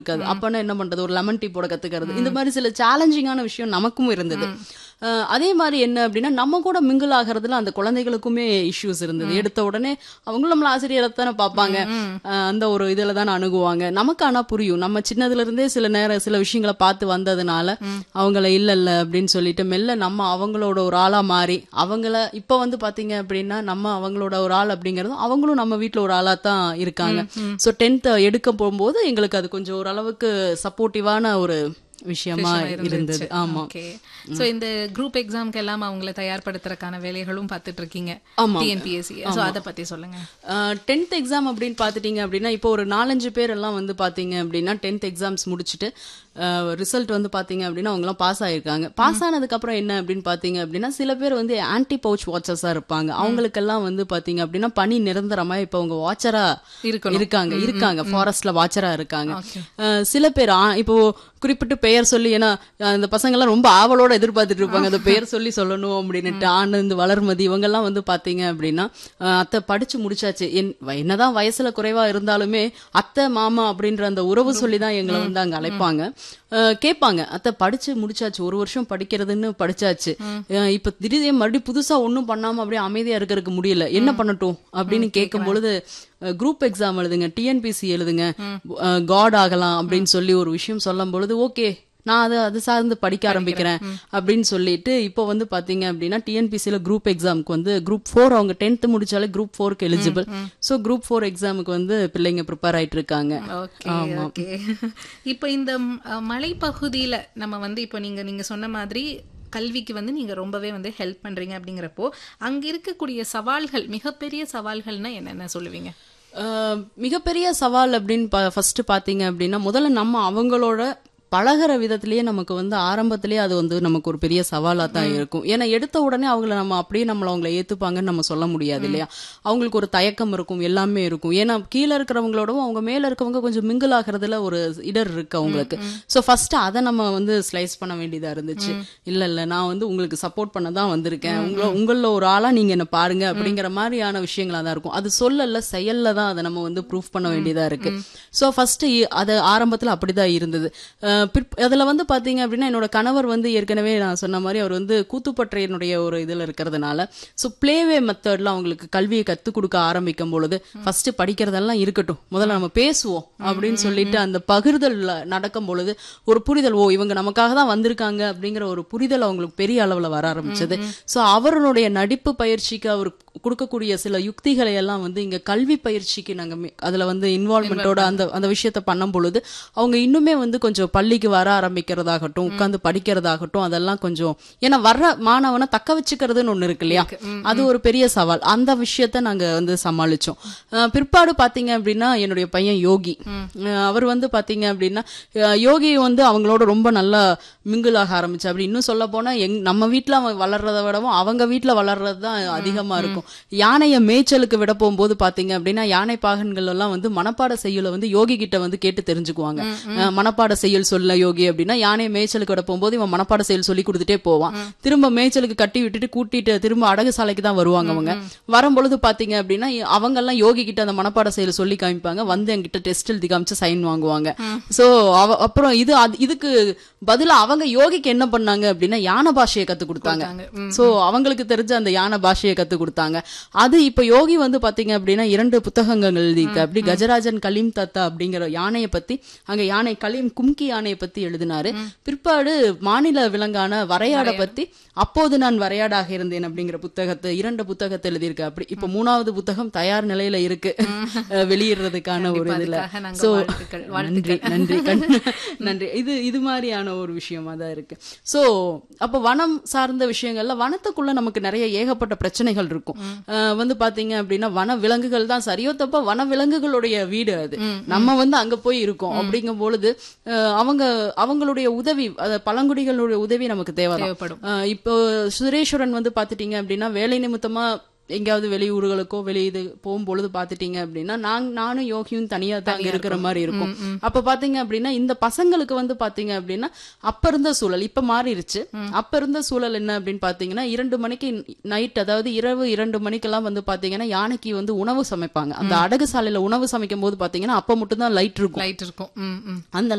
இருக்காது அப்பனா என்ன பண்றது ஒரு லெமன் டீ போட கத்துக்கிறது இந்த மாதிரி சில சேலஞ்சிங்கான விஷயம் நமக்கும் இருந்தது அஹ் அதே மாதிரி என்ன அப்படின்னா நம்ம கூட மிங்கிள் ஆகிறதுல அந்த குழந்தைகளுக்குமே இஷ்யூஸ் இருந்தது எடுத்த உடனே அவங்களும் நம்மள ஆசிரியரை தானே பார்ப்பாங்க அஹ் அந்த ஒரு இதுல தானே அணுகுவாங்க நமக்கு ஆனா புரியும் நம்ம சின்னதுல இருந்தே சில நேரம் சில விஷயங்களை பார்த்து வந்ததுனால அவங்கள இல்ல இல்ல அப்படின்னு சொல்லிட்டு மெல்ல நம்ம அவங்களோட ஒரு ஆளா மாறி அவங்கள இப்ப வந்து பாத்தீங்க அப்படின்னா நம்ம அவங்களோட ஒரு ஆள் அப்படிங்கறதும் அவங்களும் நம்ம வீட்ல ஒரு ஆளா தான் இருக்காங்க சோ டென்த் எடுக்க போகும்போது எங்களுக்கு அது கொஞ்சம் ஓரளவுக்கு சப்போர்ட்டிவான ஒரு விஷயமா இருந்தது ஆமா ஓகே சோ இந்த குரூப் எக்ஸாம்க்கு எல்லாம் அவங்கள தயார்படுத்துறதுக்கான வேலைகளும் பார்த்துட்டு இருக்கீங்க ஆமா. டிஎன்பிஎஸ்சி சோ அத பத்தி சொல்லுங்க டென்த் எக்ஸாம் அப்படின்னு பார்த்துட்டீங்க அப்படின்னா இப்போ ஒரு நாலஞ்சு பேர் எல்லாம் வந்து பார்த்தீங்க அப்படின்னா டென்த் எக்ஸாம்ஸ் முடிச்சுட்டு ரிசல்ட் வந்து பார்த்தீங்க அப்படின்னா அவங்கலாம் பாஸ் ஆயிருக்காங்க பாஸ் ஆனதுக்கப்புறம் என்ன அப்படின்னு பார்த்தீங்க அப்படின்னா சில பேர் வந்து ஆன்டி பவுச் வாட்சஸாக இருப்பாங்க அவங்களுக்கெல்லாம் வந்து பார்த்தீங்க அப்படின்னா பணி நிரந்தரமா இப்போ அவங்க வாட்சரா இருக்கணும். இருக்காங்க இருக்காங்க ஃபாரஸ்ட்ல வாட்சரா இருக்காங்க அஹ், சில பேர் ஆ- இப்போ குறிப்பிட்டு பெயர் சொல்லி ஏன்னா அஹ், இந்த பசங்க எல்லாம் ரொம்ப ஆவலோட எதிர்பார்த்துட்டு இருப்பாங்க அந்த பெயர் சொல்லி சொல்லணும் அப்படின்னுட்டு ஆனந்த் வளர்மதி இவங்க எல்லாம் வந்து பாத்தீங்க அப்படின்னா அஹ், அத்தை படிச்சு முடிச்சாச்சு என் வ- என்னதான் வயசுல குறைவா இருந்தாலுமே அத்தை மாமா அப்படின்ற அந்த உறவு சொல்லி தான் எங்களை வந்து அங்க அழைப்பாங்க அஹ், கேட்பாங்க அத்தை படிச்சு முடிச்சாச்சு ஒரு வருஷம் படிக்கிறதுன்னு படிச்சாச்சு அஹ், இப்ப திடீர்னு மறுபடியும் புதுசா ஒண்ணும் பண்ணாம அப்படியே அமைதியா இருக்கிறதுக்கு முடியல என்ன பண்ணட்டும் அப்படின்னு கேட்கும் பொழுது குரூப் எக்ஸாம் எழுதுங்க டிஎன்பிசி எழுதுங்க காட் ஆகலாம் அப்படின்னு சொல்லி ஒரு விஷயம் சொல்லும் பொழுது ஓகே நான் அது அது சார்ந்து படிக்க ஆரம்பிக்கிறேன் அப்படின்னு சொல்லிட்டு இப்போ வந்து பாத்தீங்க அப்படின்னா டிஎன்பிசியில் குரூப் எக்ஸாமுக்கு வந்து குரூப் ஃபோர் அவங்க டென்த் முடிச்சாலே குரூப் ஃபோருக்கு எலிஜிபிள் ஸோ குரூப் ஃபோர் எக்ஸாமுக்கு வந்து பிள்ளைங்க ப்ரிப்பேர் ஆயிட்டு இருக்காங்க ஓகே ஓகே இப்போ இந்த ம், அஹ், மலைப்பகுதியில நம்ம வந்து இப்போ நீங்க நீங்க சொன்ன மாதிரி கல்விக்கு வந்து நீங்க ரொம்பவே வந்து ஹெல்ப் பண்றீங்க அப்படிங்கிறப்போ அங்க இருக்கக்கூடிய சவால்கள் மிகப்பெரிய சவால்கள்னா என்னென்ன சொல்லுவீங்க அஹ், மிகப்பெரிய சவால் அப்படின்னு ஃபர்ஸ்ட் பாத்தீங்க அப்படின்னா முதல்ல நம்ம அவங்களோட பழகுற விதத்திலேயே நமக்கு வந்து ஆரம்பத்திலேயே அது வந்து நமக்கு ஒரு பெரிய சவாலா தான் இருக்கும் ஏன்னா எடுத்த உடனே அவங்கள நம்ம அப்படியே நம்மள அவங்கள ஏத்துப்பாங்கன்னு நம்ம சொல்ல முடியாது இல்லையா அவங்களுக்கு ஒரு தயக்கம் இருக்கும் எல்லாமே இருக்கும் ஏன்னா கீழே இருக்கிறவங்களோடவும் அவங்க மேல இருக்கவங்க கொஞ்சம் மிங்கிள் ஆகிறதுல ஒரு இடர் இருக்கு அவங்களுக்கு ஸோ ஃபர்ஸ்ட் அதை நம்ம வந்து ஸ்லைஸ் பண்ண வேண்டியதா இருந்துச்சு இல்ல இல்ல நான் வந்து உங்களுக்கு சப்போர்ட் பண்ண தான் வந்திருக்கேன் உங்கள உங்கள ஒரு ஆளா நீங்க என்ன பாருங்க அப்படிங்கிற மாதிரியான விஷயங்களா தான் இருக்கும் அது சொல்லல செயல்ல தான் அதை நம்ம வந்து ப்ரூஃப் பண்ண வேண்டியதா இருக்கு ஸோ ஃபர்ஸ்ட் அது ஆரம்பத்துல அப்படிதான் இருந்தது அஹ் பிற்- அதுல வந்து பாத்தீங்க அப்படின்னா என்னோட கணவர் வந்து ஏற்கனவே நான் சொன்ன மாதிரி அவர் வந்து கூத்துப்பற்றையனுடைய ஒரு இதுல இருக்கிறதுனால ஸோ பிளேவே மெத்தட்ல அவங்களுக்கு கல்வியை கத்துக் கொடுக்க ஆரம்பிக்கும் பொழுது ஃபர்ஸ்ட் படிக்கிறதெல்லாம் இருக்கட்டும் முதல்ல நம்ம பேசுவோம் அப்படின்னு சொல்லிட்டு அந்த பகிர்தல் நடக்கும் பொழுது ஒரு புரிதல் ஓ இவங்க நமக்காக தான் வந்திருக்காங்க அப்படிங்கிற ஒரு புரிதல் அவங்களுக்கு பெரிய அளவுல வர ஆரம்பிச்சது ஸோ அவருடைய நடிப்பு பயிற்சிக்கு அவர் கொடுக்கக்கூடிய சில யுக்திகளை எல்லாம் வந்து இங்க கல்வி பயிற்சிக்கு நாங்க மே- அதுல வந்து இன்வால்மெண்டோட அந்த அந்த விஷயத்த பண்ணும் பொழுது அவங்க இன்னுமே வந்து கொஞ்சம் பள்ளிக்கு வர ஆரம்பிக்கிறதாகட்டும் உட்கார்ந்து படிக்கிறதாகட்டும் அதெல்லாம் கொஞ்சம் ஏன்னா வர்ற மாணவனை தக்க வச்சுக்கிறதுன்னு ஒண்ணு இருக்கு இல்லையா அது ஒரு பெரிய சவால் அந்த விஷயத்த நாங்க வந்து சமாளிச்சோம் அஹ் பிற்பாடு பாத்தீங்க அப்படின்னா என்னுடைய பையன் யோகி அஹ் அவர் வந்து பாத்தீங்க அப்படின்னா அஹ் யோகி வந்து அவங்களோட ரொம்ப நல்லா மிங்கிள் ஆக ஆரம்பிச்சு அப்படி இன்னும் சொல்ல போனா எங் நம்ம வீட்ல அவன் வளர்றத விடவும் அவங்க வீட்ல வளர்றது தான் அதிகமா இருக்கும் யானைய மேய்ச்சலுக்கு விட போகும்போது பாத்தீங்க அப்படின்னா யானை பாகன்கள் எல்லாம் வந்து மனப்பாட செய்யுள வந்து யோகி கிட்ட வந்து கேட்டு தெரிஞ்சுக்குவாங்க அஹ் மனப்பாட செய்யுள் சொல்ல யோகி அப்படின்னா யானையை மேய்ச்சலுக்கு விட போகும்போது இவன் மனப்பாட செயல் சொல்லி கொடுத்துட்டே போவான் திரும்ப மேய்ச்சலுக்கு கட்டி விட்டுட்டு கூட்டிட்டு திரும்ப அடகு சாலைக்கு தான் வருவாங்க அவங்க வரும்பொழுது பாத்தீங்க அப்படின்னா அவங்க எல்லாம் யோகி கிட்ட அந்த மனப்பாட செயல் சொல்லி காமிப்பாங்க வந்து என்கிட்ட டெஸ்ட் எழுதி காமிச்சு சைன் வாங்குவாங்க சோ அவ அப்புறம் இது அது- இதுக்கு பதிலா அவங்க யோகிக்கு என்ன பண்ணாங்க அப்படின்னா யானை பாஷையை கத்து கொடுத்தாங்க சோ அவங்களுக்கு தெரிஞ்ச அந்த யானை பாஷையை கத்து கொடுத்தாங்க அது இப்ப யோகி வந்து பாத்தீங்க அப்படின்னா இரண்டு புத்தகங்கள் எழுதியிருக்க அப்படி கஜராஜன் கலீம் தத்தா அப்படிங்கிற யானையை பத்தி அங்க யானை கலீம் கும்கி யானையை பத்தி எழுதினாரு பிற்பாடு மாநில விலங்கான வரையாட பத்தி அப்போது நான் வரையாடாக இருந்தேன் அப்படிங்கிற புத்தகத்தை இரண்டு புத்தகத்தை எழுதியிருக்க அப்படி இப்ப மூணாவது புத்தகம் தயார் நிலையில இருக்கு அஹ் வெளியிடுறதுக்கான ஒரு இதுல அதுக்காக நாங்க சோ வாழ்த்துக்கள், நன்றி நன்றி கண்- நன்றி இது இது மாதிரியான ஒரு விஷயமா தான் இருக்கு சோ அப்ப வனம் சார்ந்த விஷயங்கள்ல வனத்துக்குள்ள நமக்கு நிறைய ஏகப்பட்ட பிரச்சனைகள் இருக்கும் அஹ் வந்து பாத்தீங்க அப்படின்னா வன விலங்குகள் தான் சரியோ தப்ப வன விலங்குகளுடைய வீடு அது நம்ம வந்து அங்க போய் இருக்கோம் அப்படிங்கும் பொழுது அஹ் அவங்க அவங்களுடைய உதவி அத பழங்குடிகளுடைய உதவி நமக்கு தேவைதான் தேவைப்படும் அஹ் இப்போ சுரேஸ்வரன் வந்து பாத்துட்டீங்க அப்படின்னா வேலை நிமித்தமா எங்கேயாவது வெளியூர்களுக்கோ வெளி இது போகும்பொழுது பாத்துட்டீங்க அப்படின்னா நாங் நானும் யோகியும் தனியா தான் இருக்கிற மாதிரி இருக்கும் அப்ப பாத்தீங்க அப்படின்னா இந்த பசங்களுக்கு வந்து பாத்தீங்க அப்படின்னா அப்ப இருந்த சூழல் இப்ப மாறிடுச்சு அப்ப இருந்த சூழல் என்ன அப்படின்னு பாத்தீங்கன்னா இரண்டு மணிக்கு நைட் அதாவது இரவு இரண்டு மணிக்கெல்லாம் வந்து பாத்தீங்கன்னா யானைக்கு வந்து உணவு சமைப்பாங்க அந்த அடகு சாலையில உணவு சமைக்கும் போது பாத்தீங்கன்னா அப்ப மட்டும் தான் லைட் இருக்கும் லைட் இருக்கும் ம் ம் அந்த